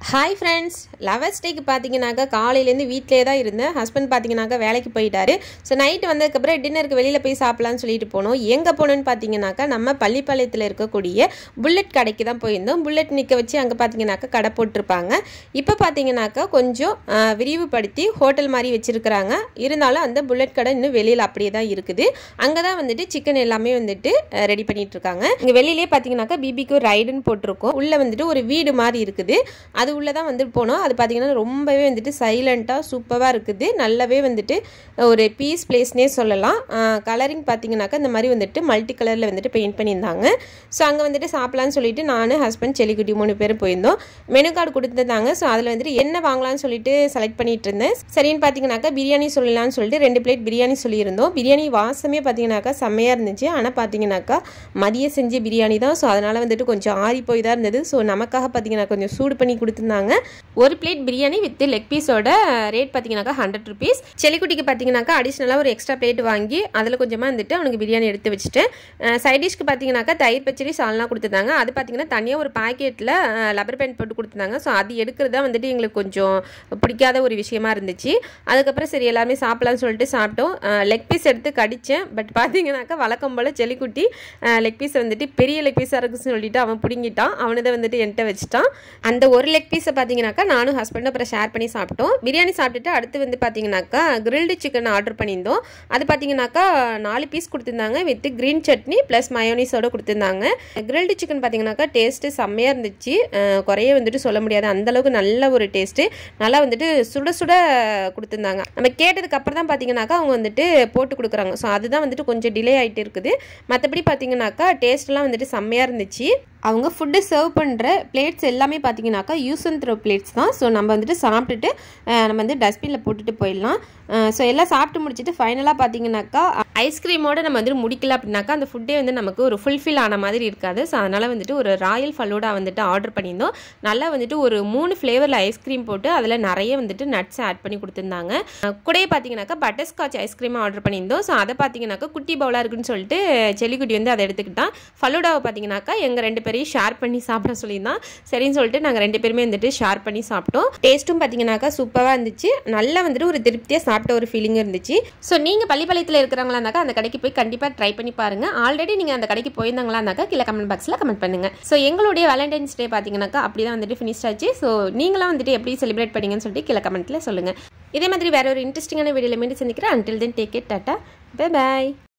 hi friends lovers டேக்கு பார்த்தீங்கன்னாக்கா காலையிலேருந்து வீட்டிலே தான் இருந்தேன் ஹஸ்பண்ட் பார்த்தீங்கன்னாக்கா வேலைக்கு போயிட்டாரு ஸோ நைட்டு வந்ததுக்கப்புறம் டின்னருக்கு வெளியில் போய் சாப்பிட்லான்னு சொல்லிட்டு போனோம் எங்கே போனோன்னு பார்த்தீங்கன்னாக்கா நம்ம பள்ளிப்பாளையத்தில் இருக்கக்கூடிய புல்லட் கடைக்கு தான் போயிருந்தோம் புல்லட் நிற்க வச்சு அங்கே பார்த்தீங்கன்னாக்கா கடை போட்டிருப்பாங்க இப்போ பார்த்தீங்கன்னாக்கா கொஞ்சம் ஆஹ், விரிவுபடுத்தி ஹோட்டல் மாதிரி வச்சுருக்கிறாங்க இருந்தாலும் அந்த புல்லட் கடை இன்னும் வெளியில் அப்படியே தான் இருக்குது அங்கே தான் வந்துட்டு சிக்கன் எல்லாமே வந்துட்டு ரெடி பண்ணிட்டு இருக்காங்க இங்கே வெளியிலே பார்த்தீங்கன்னாக்கா பிபிக்கு ரைடுன்னு போட்டிருக்கோம் உள்ளே வந்துட்டு ஒரு வீடு மாதிரி இருக்குது அது உள்ளே தான் வந்துட்டு போனோம் அது பார்த்தீங்கன்னா ரொம்பவே வந்துட்டு சைலண்ட்டாக சூப்பராக இருக்குது நல்லாவே வந்துட்டு ஒரு பீஸ் பிளேஸ்னே சொல்லலாம் கலரிங் பார்த்தீங்கன்னாக்கா இந்த மாதிரி வந்துட்டு மல்டி கலரில் வந்துட்டு பெயிண்ட் பண்ணியிருந்தாங்க ஸோ அங்கே வந்துட்டு சாப்பிட்லான்னு சொல்லிட்டு நான் ஹஸ்பண்ட் செலிக்குட்டி மூணு பேரும் போயிருந்தோம் மெனு கார்டு கொடுத்துருந்தாங்க ஸோ அதில் வந்துட்டு என்ன வாங்கலாம்னு சொல்லிட்டு செலக்ட் பண்ணிட்டு இருந்தேன் சரின்னு பார்த்தீங்கன்னாக்கா பிரியாணி சொல்லலாம்னு சொல்லிட்டு ரெண்டு பிளேட் பிரியாணி சொல்லியிருந்தோம் பிரியாணி வாசமே பார்த்தீங்கன்னாக்கா செம்மையாக இருந்துச்சு ஆனால் பார்த்தீங்கன்னாக்கா மதியம் செஞ்ச பிரியாணி தான் ஸோ அதனால் வந்துட்டு கொஞ்சம் ஆறி போய் தான் இருந்தது ஸோ நமக்காக பார்த்தீங்கன்னா கொஞ்சம் சூடு பண்ணி கொடுத்துருந்தாங்க ஒரு பிளேட் பிரியாணி வித் லெக் பீஸோட ரேட் பார்த்தீங்கன்னாக்கா ஹண்ட்ரட் ருபீஸ் செலிக்குட்டிக்கு பார்த்தீங்கன்னாக்கா அடிஷ்னலாக ஒரு எக்ஸ்ட்ரா பிளேட் வாங்கி அதில் கொஞ்சமாக வந்துட்டு அவனுக்கு பிரியாணி எடுத்து வச்சுட்டு சைட் டிஷ்க்கு பார்த்தீங்கன்னாக்கா தயிர் பச்சடி சால்னா கொடுத்துருந்தாங்க அது பார்த்தீங்கன்னா தனியாக ஒரு பாக்கெட்டில் லப்பர் பேண்ட் போட்டு கொடுத்துருந்தாங்க ஸோ அது எடுக்கிறது தான் வந்துட்டு எங்களுக்கு கொஞ்சம் பிடிக்காத ஒரு விஷயமா இருந்துச்சு அதுக்கப்புறம் சரி எல்லாருமே சாப்பிடலாம்னு சொல்லிட்டு சாப்பிட்டோம் லெக் பீஸ் எடுத்து கடித்தேன் பட் பார்த்தீங்கன்னாக்கா வழக்கம் போல் செலிக்குட்டி லெக் பீஸ் வந்துட்டு பெரிய லெக் பீஸாக இருக்குன்னு சொல்லிட்டு அவன் பிடுங்கிட்டான் அவனதை வந்துட்டு என்கிட்ட வச்சுட்டான் அந்த ஒரு லெக் பீஸை பார்த்தீங்கன்னாக்கா நானும் ஹஸ்பண்டும் அப்புறம் ஷேர் பண்ணி சாப்பிட்டோம் பிரியாணி சாப்பிட்டுட்டு அடுத்து வந்து பார்த்தீங்கன்னாக்கா கிரில்டு சிக்கன் ஆர்டர் பண்ணியிருந்தோம் அது பார்த்தீங்கன்னாக்கா நாலு பீஸ் கொடுத்துருந்தாங்க வித் க்ரீன் சட்னி ப்ளஸ் மயோனிஸோட கொடுத்துருந்தாங்க கிரில்டு சிக்கன் பார்த்தீங்கன்னாக்கா டேஸ்ட்டு செம்மையாக இருந்துச்சு அஹ் குறைய வந்துட்டு சொல்ல முடியாது அந்தளவுக்கு நல்ல ஒரு டேஸ்ட்டு நல்லா வந்துட்டு சுட சுட கொடுத்துருந்தாங்க நம்ம கேட்டதுக்கு அப்புறம் தான் பார்த்தீங்கன்னாக்கா அவங்க வந்துட்டு போட்டு கொடுக்குறாங்க ஸோ அதுதான் வந்துட்டு கொஞ்சம் டிலே ஆகிட்டு இருக்குது மற்றபடி பார்த்தீங்கன்னாக்கா டேஸ்ட்லாம் வந்துட்டு செம்மையாக இருந்துச்சு அவங்க ஃபுட்டு சர்வ் பண்ணுற பிளேட்ஸ் எல்லாமே பார்த்தீங்கன்னாக்கா யூஸ் அண்ட் த்ரோ பிளேட்ஸ் தான் ஸோ நம்ம வந்துட்டு சாப்பிட்டுட்டு அஹ், நம்ம வந்து டஸ்ட்பினில் போட்டுட்டு போயிடலாம் ஸோ எல்லாம் சாப்பிட்டு முடிச்சுட்டு ஃபைனலாக பார்த்தீங்கன்னாக்கா ஐஸ்கிரீமோட நம்ம வந்துட்டு முடிக்கல அப்படின்னாக்கா அந்த ஃபுட்டே வந்து நமக்கு ஒரு ஃபுல்ஃபில் ஆன மாதிரி இருக்காது ஸோ அதனால் வந்துட்டு ஒரு ராயல் ஃபலோடா வந்துட்டு ஆர்டர் பண்ணியிருந்தோம் நல்லா வந்துட்டு ஒரு மூணு ஃப்ளேவரில் ஐஸ்கிரீம் போட்டு அதில் நிறைய வந்துட்டு நட்ஸ் ஆட் பண்ணி கொடுத்துருந்தாங்க அஹ், கூடயே பார்த்தீங்கன்னாக்கா பட்டர்ஸ்காட்ச் ஐஸ்கிரீம் ஆர்டர் பண்ணியிருந்தோம் ஸோ அதை பார்த்தீங்கன்னாக்கா குட்டி பவுலாக இருக்குன்னு சொல்லிட்டு செல்லிக்குட்டி வந்து அதை எடுத்துக்கிட்டான் ஃபலூடாவை பார்த்தீங்கன்னாக்கா எங்கள் ரெண்டு பேரையும் ஷேர் பண்ணி சாப்பிட சொல்லியிருந்தான் சரின்னு சொல்லிட்டு நாங்கள் ரெண்டு பேருமே வந்துட்டு ஷேர் பண்ணி சாப்பிட்டோம் டேஸ்ட்டும் பார்த்தீங்கன்னாக்கா சூப்பராக இருந்துச்சு நல்லா வந்துட்டு ஒரு திருப்தியாக சாப்பிட்ட ஒரு ஃபீலிங் இருந்துச்சு ஸோ நீங்கள் பள்ளிப்பாளையத்தில் இருக்கிறவங்களா இருந்தாக்கா அந்த கடைக்கு போய் கண்டிப்பாக ட்ரை பண்ணி பாருங்க ஆல்ரெடி நீங்கள் அந்த கடைக்கு போயிருந்தாங்களா இருந்தாக்கா கீழே கமெண்ட் பாக்ஸில் கமெண்ட் பண்ணுங்க ஸோ எங்களுடைய வேலண்டைன்ஸ் டே பார்த்தீங்கன்னாக்கா அப்படி தான் வந்துட்டு ஃபினிஷ் ஆச்சு ஸோ நீங்களாம் வந்துட்டு எப்படி செலிப்ரேட் பண்ணீங்கன்னு சொல்லிட்டு கீழே கமெண்ட்டில் சொல்லுங்கள் இதே மாதிரி வேற ஒரு இன்ட்ரெஸ்டிங்கான வீடியோவில் மீண்டும் சந்திக்கிறேன் until then take it tata bye bye